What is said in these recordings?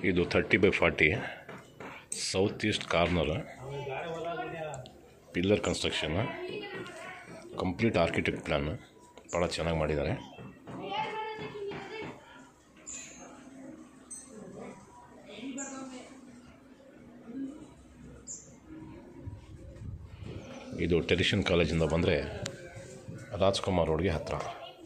ಇದು thirty by forty south east corner pillar construction complete architect plan ಭಾಳ ಚೆನ್ನಾಗಿ ಮಾಡಿದ್ದಾರೆ ಇದು ಟೆರಿಷನ್ ಕಾಲೇಜಿಂದ ಬಂದರೆ ರಾಜ್ಕುಮಾರ್ ರೋಡ್ಗೆ ಹತ್ತಿರ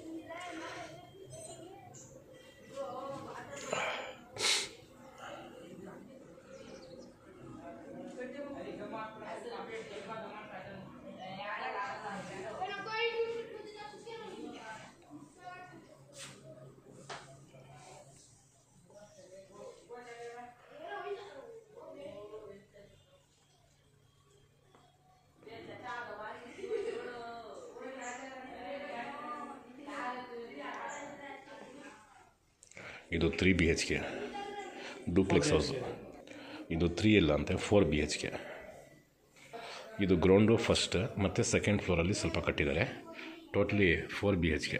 ಇದು three B H K duplex house ಇದು ತ್ರೀ ಇಲ್ಲ ಅಂತೆ ಫೋರ್ ಬಿ ಎಚ್ ಕೆ ಇದು ಗ್ರೌಂಡು ಫಸ್ಟ್ ಮತ್ತು ಸೆಕೆಂಡ್ ಫ್ಲೋರಲ್ಲಿ ಸ್ವಲ್ಪ ಕಟ್ಟಿದ್ದಾರೆ totally four B H K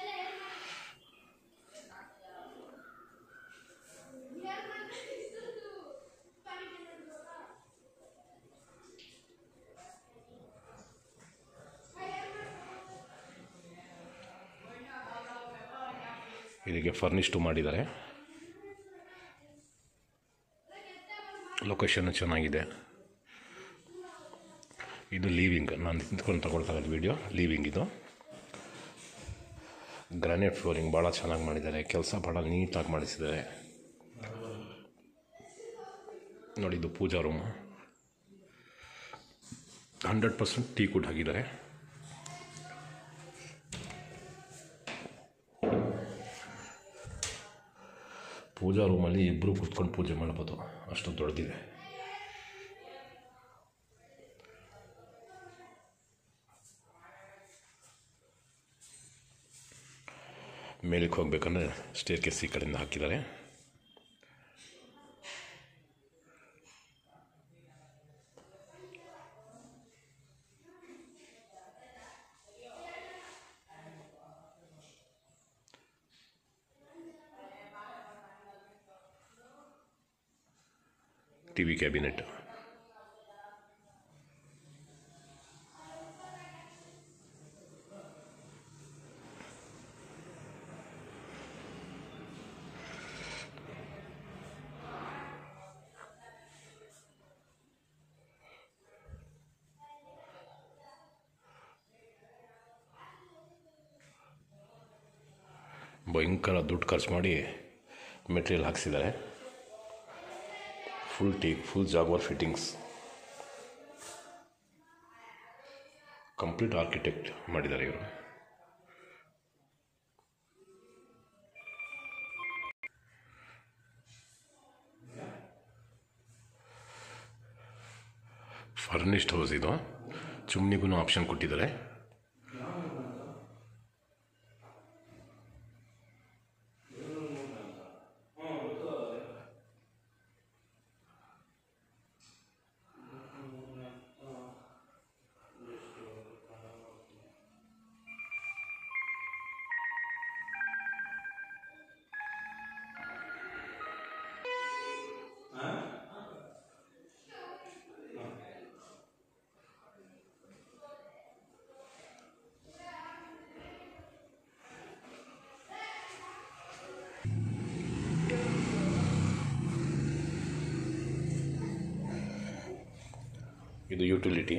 ಇದಕ್ಕೆ ಫರ್ನಿಶ್ಟು ಮಾಡಿದ್ದಾರೆ ಲೊಕೇಶನ್ ಚೆನ್ನಾಗಿದೆ ಇದು ಲೀವಿಂಗ್ ನಾನು ನಿಂತ್ಕೊಂಡು ತಗೊಳ್ತಾ ಇರೋದು ವೀಡಿಯೋ ಲೀವಿಂಗ್ ಇದು ಗ್ರಾನೈಟ್ ಫ್ಲೋರಿಂಗ್ ಭಾಳ ಚೆನ್ನಾಗಿ ಮಾಡಿದ್ದಾರೆ ಕೆಲಸ ಭಾಳ ನೀಟಾಗಿ ಮಾಡಿಸಿದ್ದಾರೆ ನೋಡಿ ಇದು puja room hundred percent teak wood ಹಾಕಿದ್ದಾರೆ ಪೂಜಾ ರೂಮಲ್ಲಿ ಇಬ್ಬರು ಕೂತ್ಕೊಂಡು ಪೂಜೆ ಮಾಡ್ಬೋದು ಅಷ್ಟು ದೊಡ್ಡದಿದೆ ಮೇಲಕ್ಕೆ ಹೋಗ್ಬೇಕಂದ್ರೆ ಸ್ಟೇರ್ ಕೇಸ್ ಈ ಕಡೆಯಿಂದ ಹಾಕಿದ್ದಾರೆ ಟಿ ವಿ ಕ್ಯಾಬಿನೆಟ್ ಭಯಂಕರ ದುಡ್ಡು ಖರ್ಚು ಮಾಡಿ ಮೆಟೀರಿಯಲ್ ಹಾಕ್ಸಿದ್ದಾರೆ full teak full Jaguar fittings complete architect ಮಾಡಿದ್ದಾರೆ ಇವರು ಫರ್ನಿಶ್ಡ್ ಹೌಸ್ ಇದು ಚುಮ್ನಿಗೂ ಆಪ್ಷನ್ ಕೊಟ್ಟಿದ್ದಾರೆ ಇದು ಯುಟಿಲಿಟಿ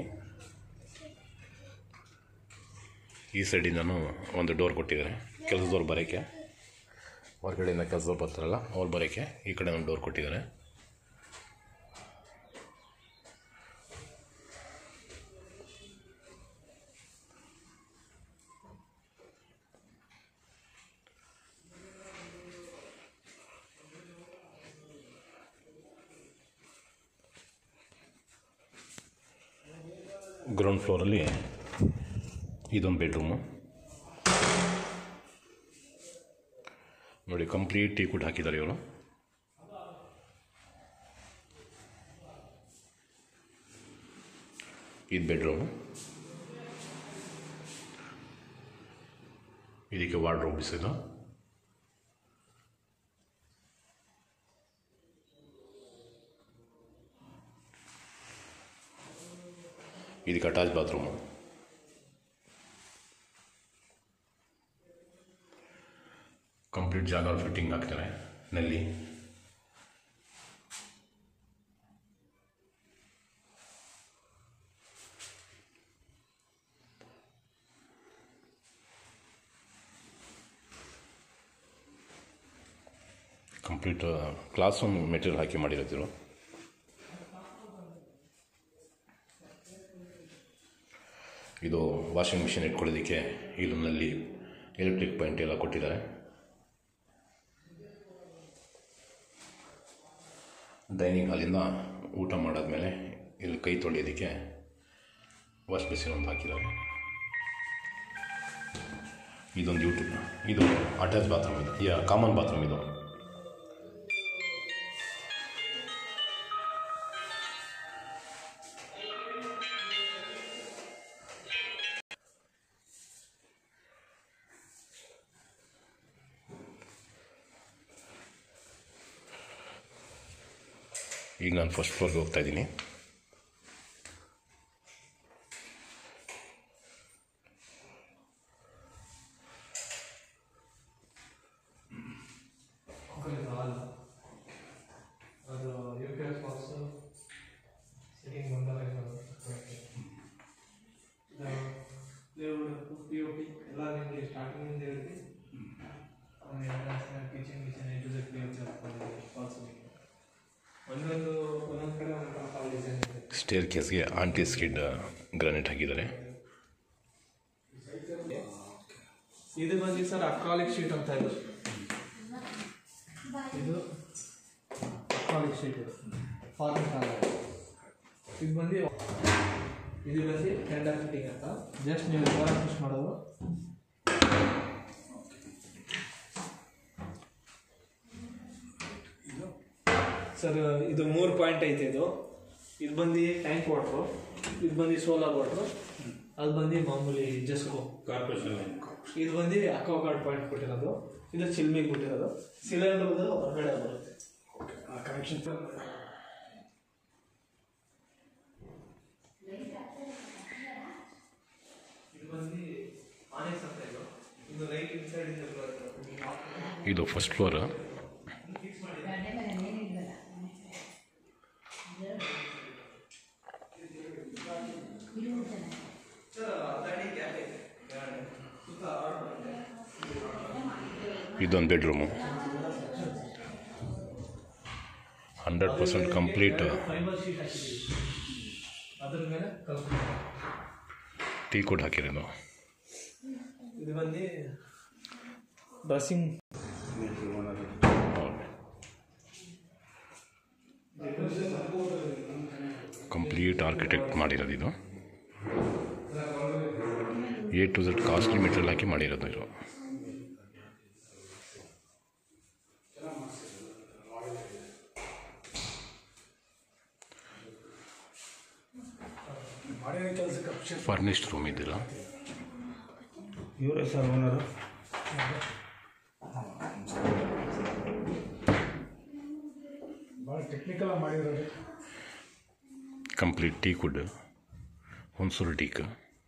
ಈ ಸೈಡಿಂದನೂ ಒಂದು ಡೋರ್ ಕೊಟ್ಟಿದ್ದಾರೆ ಕೆಲಸದವ್ರು ಬರೋಕ್ಕೆ ಹೊರಗಡೆಯಿಂದ ಕೆಲಸದವ್ರು ಬರ್ತಾರಲ್ಲ ಅವ್ರು ಬರೋಕ್ಕೆ ಈ ಕಡೆ ಒಂದು ಡೋರ್ ಕೊಟ್ಟಿದ್ದಾರೆ ಗ್ರೌಂಡ್ ಫ್ಲೋರಲ್ಲಿ ಇದೊಂದು ಬೆಡ್ರೂಮು ನೋಡಿ ಕಂಪ್ಲೀಟ್ ಟೀ ಕುಡ್ ಹಾಕಿದ್ದಾರೆ ಇವರು ಇದು ಬೆಡ್ರೂಮು ಇದಕ್ಕೆ ವಾರ್ಡ್ರೋಬ್ಸ್ ಇದು ಇದಕ್ಕೆ ಅಟ್ಯಾಚ್ ಬಾತ್ರೂಮು ಕಂಪ್ಲೀಟ್ ಜಾಗ ಫಿಟ್ಟಿಂಗ್ ಆಗ್ತಾರೆ ನಲ್ಲಿ ಕಂಪ್ಲೀಟ್ ಕ್ಲಾಸ್ ರೂಮ್ ಮೆಟೀರಿಯಲ್ ಹಾಕಿ ಮಾಡಿರೋದಿರು ಇದು ವಾಷಿಂಗ್ ಮಿಷಿನ್ ಇಟ್ಕೊಳ್ಳೋದಕ್ಕೆ ಇಲ್ಲಿನಲ್ಲಿ ಎಲೆಕ್ಟ್ರಿಕ್ ಪಾಯಿಂಟ್ ಎಲ್ಲ ಕೊಟ್ಟಿದ್ದಾರೆ ಡೈನಿಂಗ್ ಹಾಲಿಂದ ಊಟ ಮಾಡಾದ್ಮೇಲೆ ಇಲ್ಲಿ ಕೈ ತೊಳೆಯೋದಕ್ಕೆ ವಾಶ್ ಬೇಸಿನ್ ಒಂದು ಹಾಕಿದ್ದಾರೆ ಇದೊಂದು ಯೂಟ್ಯೂಬ್ ಇದು ಅಟ್ಯಾಚ್ ಬಾತ್ರೂಮ್ ಇದು ಯಾ ಕಾಮನ್ ಬಾತ್ರೂಮ್ ಇದು ಈಗ ನಾನು ಫಸ್ಟ್ ಫ್ಲೋರ್ಗೆ ಹೋಗ್ತಾ ಇದ್ದೀನಿ ಹಾಲ್ ಅದು U P S box sitting ಬಂದಾಗ ಪ್ಲೇವುಡ್ ಪಿ ಒ ಪಿ ಎಲ್ಲ ನಿಮಗೆ ಸ್ಟಾರ್ಟಿಂಗಿಂದ ಹೇಳಿದ್ವಿ ಆಮೇಲೆ ಕಿಚನ್ ಕಿಚನ್ ಎಜು ಪಿ ಒ ಪಿ ಬಾಕ್ಸು ಒಂದೊಂದು ಒಂದೊಂದು ಕಡೆ ಒಂದೊಂದು ಕಾಲ್ ಡಿಸೈನ್ ಇದೆ ಸ್ಟೇರ್ ಕೇಸ್ಗೆ ಆಂಟಿ ಸ್ಕಿಡ್ ಗ್ರಾನೈಟ್ ಹಾಕಿದ್ದಾರೆ ಇದು ಬಂದು ಸರ್ ಅಕ್ರಾಲಿಕ್ ಶೀಟ್ ಅಂತ ಇದು ಇದು ಅಕ್ರಾಲಿಕ್ ಶೀಟ್ ಇದು ಫಾರ್ಮಿಂಗ್ ಹಾಲ್ ಇದು ಬಂದು ಇದು ಬಂದು ಟೆಂಡರ್ ಫಿಟ್ಟಿಂಗ್ ಅಂತ ಜಸ್ಟ್ ನೀವು ಫೋರ್ ಫಿಶ್ ಮಾಡೋದು ಸರ್ ಇದು ಮೂರು ಪಾಯಿಂಟ್ ಐತೆ ಇದು ಇದು ಬಂದು ಟ್ಯಾಂಕ್ ವಾಟ್ರು ಇದು ಬಂದು ಸೋಲಾರ್ ವಾಟ್ರು ಅದು ಬಂದು ಮಾಮೂಲಿ ಜಸ್ಕೋ ಕಾರ್ಪೊರೇಷನ್ ಇದು ಬಂದು ಅಕ್ವಾ ಗಾರ್ಡ್ ಪಾಯಿಂಟ್ ಕೊಟ್ಟಿರೋದು ಇದು ಚಿಲ್ಮಿಗೆ ಕೊಟ್ಟಿರೋದು ಸಿಲಿಂಡರ್ದು ಹೊರಗಡೆ ಬರುತ್ತೆ ಕನೆಕ್ಷನ್ ಇದು ಬಂದು ಆನೆಕ್ಸ್ ಅಂತ ಇದು ಇದು ರೈಟ್ ಇನ್ಸೈಡ್ ಇಂದ ಬರುತ್ತೆ ಇದು ಫಸ್ಟ್ ಫ್ಲೋರ್ ಇದೊಂದು bedroom hundred percent complete fibre sheet ಹಾಕಿದ್ದೀವಿ ಅದ್ರ ಮೇಲೆ ಕಲ್ಪನೆ ಟೀ ಕೋಟ್ ಹಾಕಿರೋದು ಇದು ಬಂದು ಡ್ರೆಸ್ಸಿಂಗ್ ಕಂಪ್ಲೀಟ್ ಆರ್ಕಿಟೆಕ್ಟ್ ಮಾಡಿರೋದು ಇದು A to Z costly material ಹಾಕಿ ಮಾಡಿರೋದು ಇದು ಮಾಡಿರೋ ಕೆಲಸಕ್ಕೆ ಫರ್ನಿಶ್ಡ್ ರೂಮ್ ಇದ್ದಿಲ್ಲ ಇವರೇ ಸರ್ ಓನರು ಭಾಳ ಟೆಕ್ನಿಕಲ್ ಮಾಡಿರೋದು complete teak wood Hunsur teak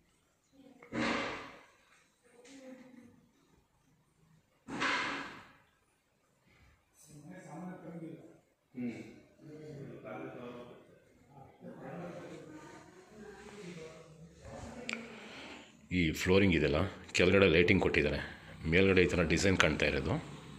ಈ ಫ್ಲೋರಿಂಗ್ ಇದೆಲ್ಲ ಕೆಳಗಡೆ ಲೈಟಿಂಗ್ ಕೊಟ್ಟಿದ್ದಾರೆ ಮೇಲ್ಗಡೆ ಈ ಥರ ಡಿಸೈನ್ ಕಾಣ್ತಾ ಇರೋದು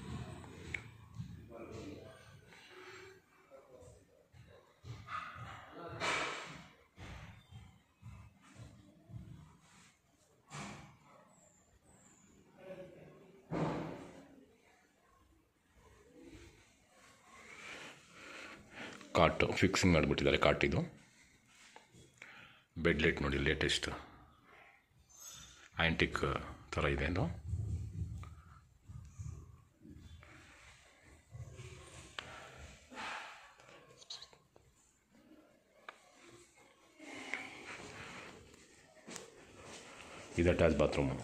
ಕಾಟ್ ಫಿಕ್ಸಿಂಗ್ ಮಾಡಿಬಿಟ್ಟಿದ್ದಾರೆ ಕಾಟ್ ಇದು ಬೆಡ್ ಲೈಟ್ ನೋಡಿ ಲೇಟೆಸ್ಟ್ ಆ್ಯಂಟಿಕ್ ಥರ ಇದೆ ಅದು ಇದು ಅಟ್ಯಾಚ್ ಬಾತ್ರೂಮು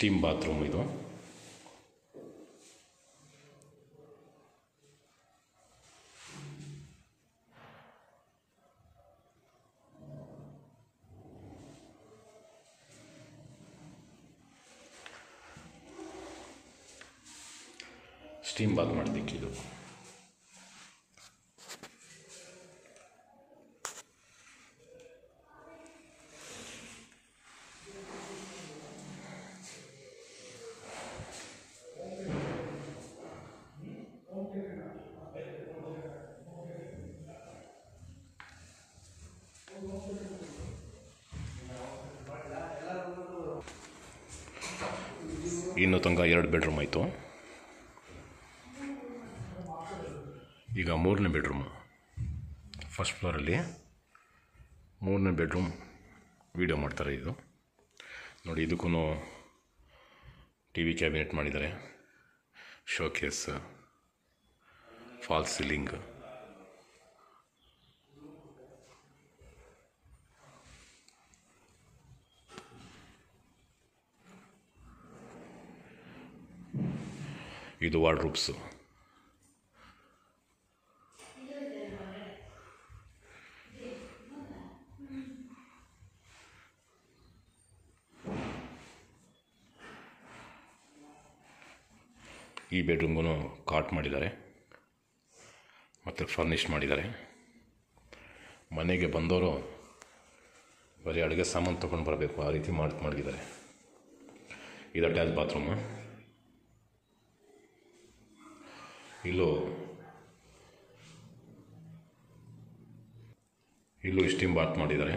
ಸ್ಟೀಮ್ ಬಾತ್ರೂಮ್ ಇದು ಸ್ಟೀಮ್ ಬಾತ್ ಮಾಡೋದಕ್ಕೆ ಇದು ಇನ್ನು ತನಕ ಎರಡು ಬೆಡ್ರೂಮ್ ಆಯಿತು ಈಗ ಮೂರನೇ ಬೆಡ್ರೂಮು ಫಸ್ಟ್ ಫ್ಲೋರಲ್ಲಿ ಮೂರನೇ ಬೆಡ್ರೂಮ್ ವೀಡಿಯೋ ಮಾಡ್ತಾರೆ ಇದು ನೋಡಿ ಇದಕ್ಕೂ ಟಿ ವಿ ಕ್ಯಾಬಿನೆಟ್ ಮಾಡಿದ್ದಾರೆ ಶೋಕೇಸ್ ಫಾಲ್ ಸೀಲಿಂಗ್ ಇದು ವಾರ್ಡ್ರೂಬ್ಸು ಈ ಬೆಡ್ರೂಮ್ಗೂ ಕಾಟ್ ಮಾಡಿದ್ದಾರೆ ಮತ್ತು ಫರ್ನಿಷ್ ಮಾಡಿದ್ದಾರೆ ಮನೆಗೆ ಬಂದವರು ಬರೀ ಅಡುಗೆ ಸಾಮಾನು ತೊಗೊಂಡು ಬರಬೇಕು ಆ ರೀತಿ ಮಾಡಿ ಮಡಗಿದ್ದಾರೆ ಇದು ಅಟ್ಯಾಚ್ ಬಾತ್ರೂಮು ಇಲ್ಲೂ ಇಲ್ಲೂ ಸ್ಟೀಮ್ ಬಾತ್ ಮಾಡಿದ್ದಾರೆ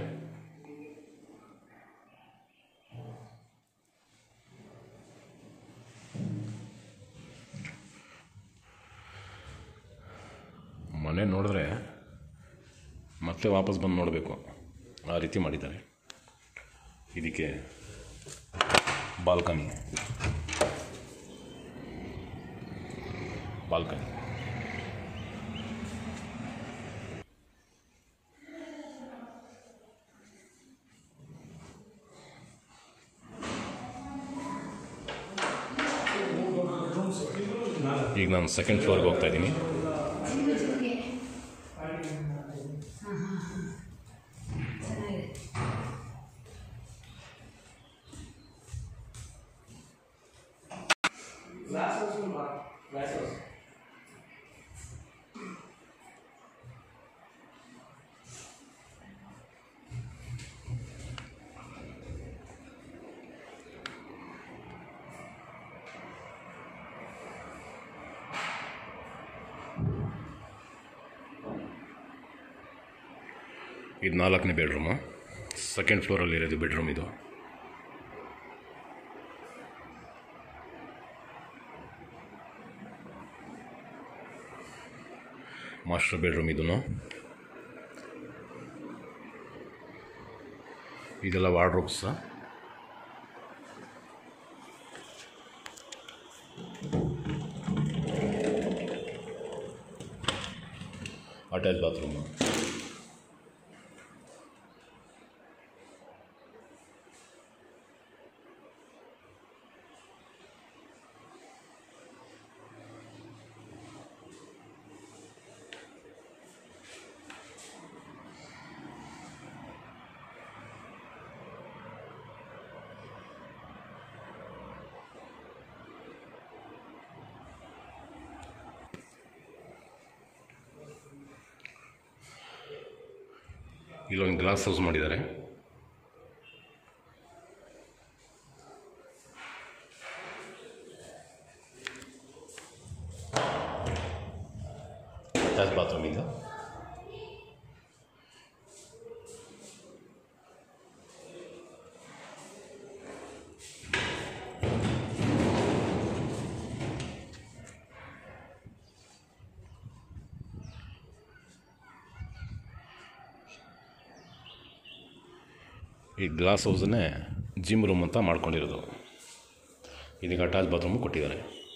ಮನೆ ನೋಡಿದ್ರೆ ಮತ್ತೆ ವಾಪಸ್ ಬಂದು ನೋಡಬೇಕು ಆ ರೀತಿ ಮಾಡಿದ್ದಾರೆ ಇದಕ್ಕೆ ಬಾಲ್ಕನಿ ಬಾಲ್ಕನಿ ಈಗ ನಾನು ಸೆಕೆಂಡ್ ಫ್ಲೋರ್ಗೆ ಹೋಗ್ತಾ ಇದ್ದೀನಿ ಇದು ನಾಲ್ಕನೇ ಬೆಡ್ರೂಮು ಸೆಕೆಂಡ್ ಫ್ಲೋರಲ್ಲಿರೋದು ಬೆಡ್ರೂಮ್ ಇದು ಮಾಸ್ಟರ್ ಬೆಡ್ರೂಮ್ ಇದೂ ಇದೆಲ್ಲ ವಾರ್ಡ್ರೋಬ್ಸ್ ಅಟ್ಯಾಚ್ ಬಾತ್ರೂಮು ಇಲ್ಲೊಂದು ಗ್ಲಾಸ್ ಹೌಸ್ ಮಾಡಿದ್ದಾರೆ ಅಟ್ಯಾಚ್ ಬಾತ್ರೂಮ್ ಇದು ಈ ಗ್ಲಾಸ್ ಹೌಸನ್ನೇ ಜಿಮ್ ರೂಮ್ ಅಂತ ಮಾಡ್ಕೊಂಡಿರೋದು ಇದಕ್ಕೆ ಅಟ್ಯಾಚ್ ಬಾತ್ರೂಮು ಕೊಟ್ಟಿದ್ದಾರೆ